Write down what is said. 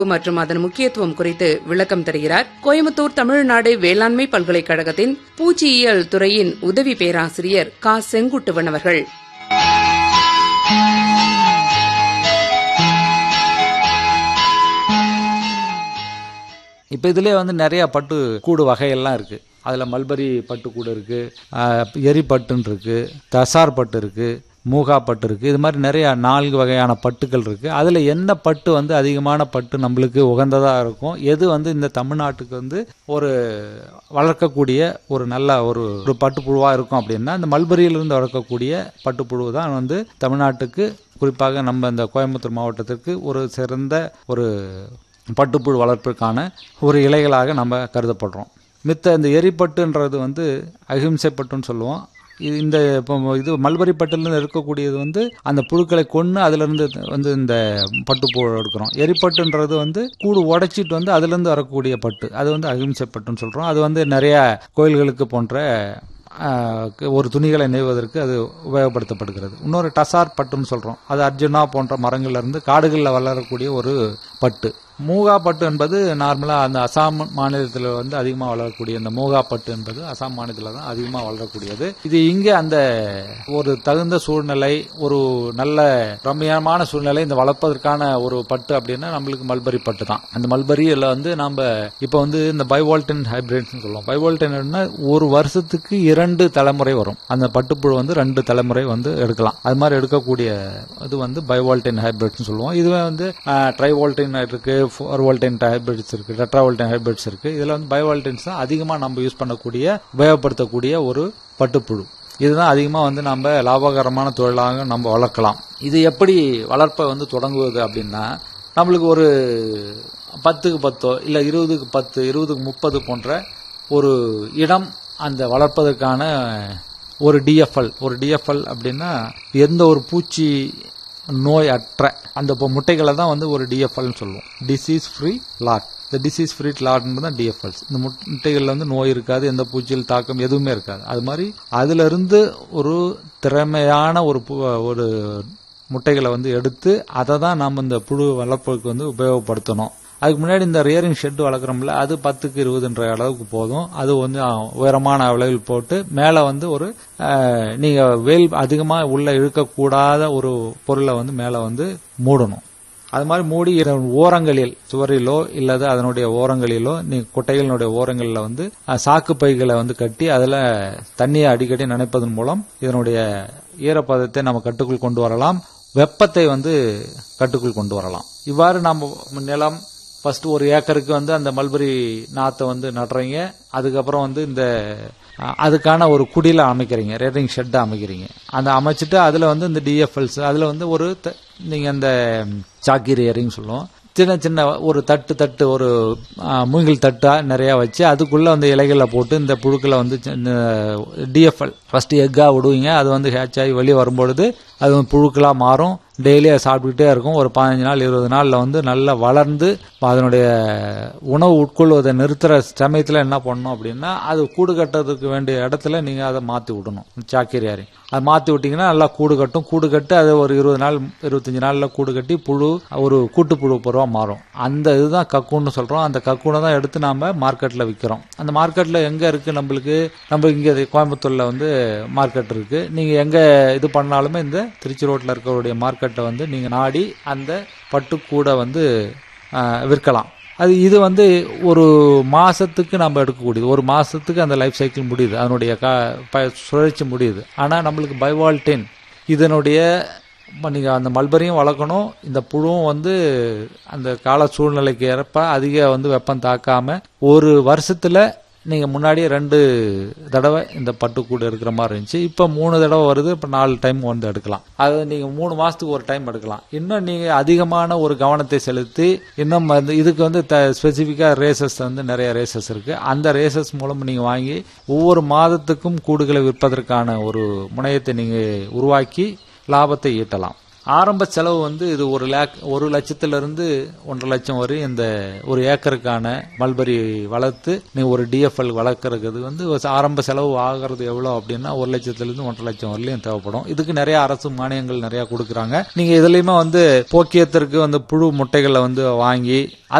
மற்றும் அதன் முக்கியத்துவம் குறித்து விளக்கம் தருகிறார் கோயம்புத்தூர் தமிழ்நாடு வேளாண்மை பல்கலைக்கழகத்தின் பூச்சியியல் துறையின் உதவி பேராசிரியர் கா செங்குட்டுவன் அவர்கள் இப்போ இதுலேயே வந்து நிறையா பட்டு கூடு வகையெல்லாம் இருக்குது அதில் மல்பரி பட்டுக்கூடு இருக்குது எரி பட்டுன்னு இருக்குது தசார் பட்டு இருக்குது மூகா பட்டு இருக்குது இது மாதிரி நிறையா நான்கு வகையான பட்டுக்கள் இருக்குது அதில் என்ன பட்டு வந்து அதிகமான பட்டு நம்மளுக்கு உகந்ததாக இருக்கும் எது வந்து இந்த தமிழ்நாட்டுக்கு வந்து ஒரு வளர்க்கக்கூடிய ஒரு நல்ல ஒரு ஒரு பட்டுப்புழுவாக இருக்கும் அப்படின்னா இந்த மல்பரியிலிருந்து வளர்க்கக்கூடிய பட்டுப்புழு தான் வந்து தமிழ்நாட்டுக்கு குறிப்பாக நம்ம இந்த கோயம்புத்தூர் மாவட்டத்திற்கு ஒரு சிறந்த ஒரு பட்டுப்புழு வளர்ப்பிற்கான ஒரு இலைகளாக நம்ம கருதப்படுறோம் மித்த இந்த எரிப்பட்டுன்றது வந்து அகிம்சை பட்டுன்னு சொல்லுவோம் இது இந்த இப்போ இது மல்பரி பட்டுலேருந்து இருக்கக்கூடியது வந்து அந்த புழுக்களை கொன்று அதுலேருந்து வந்து இந்த பட்டுப்புழு எடுக்கிறோம் எரிப்பட்டுன்றது வந்து கூடு உடைச்சிட்டு வந்து அதுலேருந்து வரக்கூடிய பட்டு அது வந்து அகிம்சை பட்டுன்னு சொல்கிறோம் அது வந்து நிறைய கோயில்களுக்கு போன்ற ஒரு துணிகளை நெய்வதற்கு அது உபயோகப்படுத்தப்படுகிறது இன்னொரு டசார் பட்டுன்னு சொல்கிறோம் அது அர்ஜுனா போன்ற மரங்கள்லேருந்து காடுகளில் வளரக்கூடிய ஒரு பட்டு மூகா பட்டு என்பது நார்மலாக அந்த அசாம் மாநிலத்தில் வந்து அதிகமாக வளரக்கூடிய இந்த மூகா பட்டு என்பது அசாம் மாநிலத்தில் தான் அதிகமாக வளரக்கூடியது இது இங்கே அந்த ஒரு தகுந்த சூழ்நிலை ஒரு நல்ல ரம்மியமான சூழ்நிலை இந்த வளர்ப்பதற்கான ஒரு பட்டு அப்படின்னா நம்மளுக்கு மல்பரி பட்டு தான் அந்த மல்பரியில் வந்து நம்ம இப்போ வந்து இந்த பைவால்டன் ஹைபிரிட்ஸ்னு சொல்லுவோம் பைவால்டன் ஒரு வருஷத்துக்கு இரண்டு தலைமுறை வரும் அந்த பட்டுப்புழு வந்து ரெண்டு தலைமுறை வந்து எடுக்கலாம் அது மாதிரி எடுக்கக்கூடிய இது வந்து பைவால்டன் ஹைபிரிட்ஸ்னு சொல்லுவோம் இதுவே வந்து ட்ரைவால்டன் இருக்கு ஃபோர் வோல்டைன் ஹைபிரிட்ஸ் இருக்கு டெட்ராவோல்டைன் ஹைபிரிட்ஸ் இருக்கு இதுல வந்து பயோவோல்டைன்ஸ் தான் அதிகமாக நம்ம யூஸ் பண்ணக்கூடிய உபயோகப்படுத்தக்கூடிய ஒரு பட்டுப்புழு இதுதான் அதிகமாக வந்து நம்ம லாபகரமான தொழிலாக நம்ம வளர்க்கலாம் இது எப்படி வளர்ப்பை வந்து தொடங்குவது அப்படின்னா நம்மளுக்கு ஒரு பத்துக்கு பத்தோ இல்லை இருபதுக்கு பத்து இருபதுக்கு முப்பது போன்ற ஒரு இடம் அந்த வளர்ப்பதற்கான ஒரு டிஎஃப்எல் ஒரு டிஎஃப்எல் அப்படின்னா எந்த ஒரு பூச்சி நோய் அற்ற அந்த இப்போ முட்டைகளை தான் வந்து ஒரு டிஎஃப்எல்னு சொல்லுவோம் டிசீஸ் ஃப்ரீ லாட் இந்த டிசீஸ் ஃப்ரீ லாட்னு தான் டிஎஃப்எல்ஸ் இந்த முட்டைகளில் வந்து நோய் இருக்காது எந்த பூச்சியில் தாக்கம் எதுவுமே இருக்காது அது மாதிரி அதிலிருந்து ஒரு திறமையான ஒரு ஒரு முட்டைகளை வந்து எடுத்து அதை தான் நம்ம இந்த புழு வளர்ப்புக்கு வந்து உபயோகப்படுத்தணும் அதுக்கு முன்னாடி இந்த ரியரிங் ஷெட் வளர்க்குறோம்ல அது பத்துக்கு இருபதுன்ற அளவுக்கு போதும் அது கொஞ்சம் உயரமான அளவில் போட்டு மேலே வந்து ஒரு நீங்கள் வெயில் அதிகமாக உள்ள இழுக்கக்கூடாத ஒரு பொருளை வந்து மேலே வந்து மூடணும் அது மாதிரி மூடி ஓரங்களில் சுவரிலோ இல்லது அதனுடைய ஓரங்களிலோ நீ குட்டைகளினுடைய ஓரங்களில் வந்து சாக்கு பைகளை வந்து கட்டி அதில் தண்ணியை அடிக்கடி நினைப்பதன் மூலம் இதனுடைய ஈரப்பதத்தை நம்ம கட்டுக்குள் கொண்டு வரலாம் வெப்பத்தை வந்து கட்டுக்குள் கொண்டு வரலாம் இவ்வாறு நம்ம நிலம் ஃபர்ஸ்ட் ஒரு ஏக்கருக்கு வந்து அந்த மல்பரி நாத்தை வந்து நடுறீங்க அதுக்கப்புறம் வந்து இந்த அதுக்கான ஒரு குடியில் அமைக்கிறீங்க ரேட்டிங் ஷெட்டை அமைக்கிறீங்க அந்த அமைச்சிட்டு அதில் வந்து இந்த டிஎஃப்எல்ஸ் அதில் வந்து ஒரு நீங்கள் அந்த சாக்கி ரியரிங் சொல்லுவோம் சின்ன சின்ன ஒரு தட்டு தட்டு ஒரு மூங்கில் தட்டா நிறையா வச்சு அதுக்குள்ளே வந்து இலைகளை போட்டு இந்த புழுக்களை வந்து டிஎஃப்எல் ஃபர்ஸ்ட் எக்காக விடுவீங்க அது வந்து ஹேட்ச் ஆகி வெளியே வரும்பொழுது அது வந்து புழுக்களாக மாறும் டெய்லி அதை சாப்பிட்டுக்கிட்டே இருக்கும் ஒரு பதினஞ்சு நாள் இருபது நாளில் வந்து நல்லா வளர்ந்து அதனுடைய உணவு உட்கொள்வதை நிறுத்துகிற சமயத்தில் என்ன பண்ணணும் அப்படின்னா அது கூடு கட்டுறதுக்கு வேண்டிய இடத்துல நீங்கள் அதை மாற்றி விடணும் சாக்கிரியாரி அதை மாற்றி விட்டிங்கன்னா நல்லா கூடு கட்டும் கூடு கட்டு அது ஒரு இருபது நாள் இருபத்தஞ்சி நாளில் கூடு கட்டி புழு ஒரு கூட்டு புழு பருவாக மாறும் அந்த இதுதான் கக்கூன்னு சொல்கிறோம் அந்த கக்கூனை தான் எடுத்து நாம் மார்க்கெட்டில் விற்கிறோம் அந்த மார்க்கெட்டில் எங்கே இருக்குது நம்மளுக்கு நம்ம இங்கே கோயம்புத்தூரில் வந்து மார்க்கெட் இருக்குது நீங்கள் எங்கே இது பண்ணாலுமே இந்த திருச்சி ரோட்டில் இருக்கக்கூடிய மார்க்கெட்டை வந்து நீங்கள் நாடி அந்த பட்டுக்கூடை வந்து விற்கலாம் அது இது வந்து ஒரு மாசத்துக்கு நம்ம எடுக்கக்கூடியது ஒரு மாசத்துக்கு அந்த லைஃப் சைக்கிள் முடியுது அதனுடைய க சுழற்சி முடியுது ஆனால் நம்மளுக்கு பைவால்டென் இதனுடைய நீங்கள் அந்த மல்பரியும் வளர்க்கணும் இந்த புழுவும் வந்து அந்த கால சூழ்நிலைக்கு ஏற்ப அதிக வந்து வெப்பம் தாக்காம ஒரு வருஷத்துல நீங்கள் முன்னாடியே ரெண்டு தடவை இந்த பட்டுக்கூடு எடுக்கிற மாதிரி இருந்துச்சு இப்போ மூணு தடவை வருது இப்போ நாலு டைம் வந்து எடுக்கலாம் அது நீங்கள் மூணு மாதத்துக்கு ஒரு டைம் எடுக்கலாம் இன்னும் நீங்கள் அதிகமான ஒரு கவனத்தை செலுத்தி இன்னும் வந்து இதுக்கு வந்து த ஸ்பெசிஃபிக்காக ரேசஸ் வந்து நிறைய ரேசஸ் இருக்குது அந்த ரேசஸ் மூலம் நீங்கள் வாங்கி ஒவ்வொரு மாதத்துக்கும் கூடுகளை விற்பதற்கான ஒரு முனையத்தை நீங்கள் உருவாக்கி லாபத்தை ஈட்டலாம் ஆரம்ப செலவு வந்து இது ஒரு லேக் ஒரு லட்சத்துல இருந்து ஒன்றரை லட்சம் வரை இந்த ஒரு ஏக்கருக்கான மல்பரி வளர்த்து நீ ஒரு டிஎஃப்எல் வளர்க்கறது வந்து ஒரு ஆரம்ப செலவு ஆகிறது எவ்வளோ அப்படின்னா ஒரு லட்சத்துல இருந்து ஒன்றரை லட்சம் வரலையும் தேவைப்படும் இதுக்கு நிறைய அரசு மானியங்கள் நிறைய கொடுக்குறாங்க நீங்க இதுலயுமே வந்து போக்கியத்திற்கு வந்து புழு முட்டைகளை வந்து வாங்கி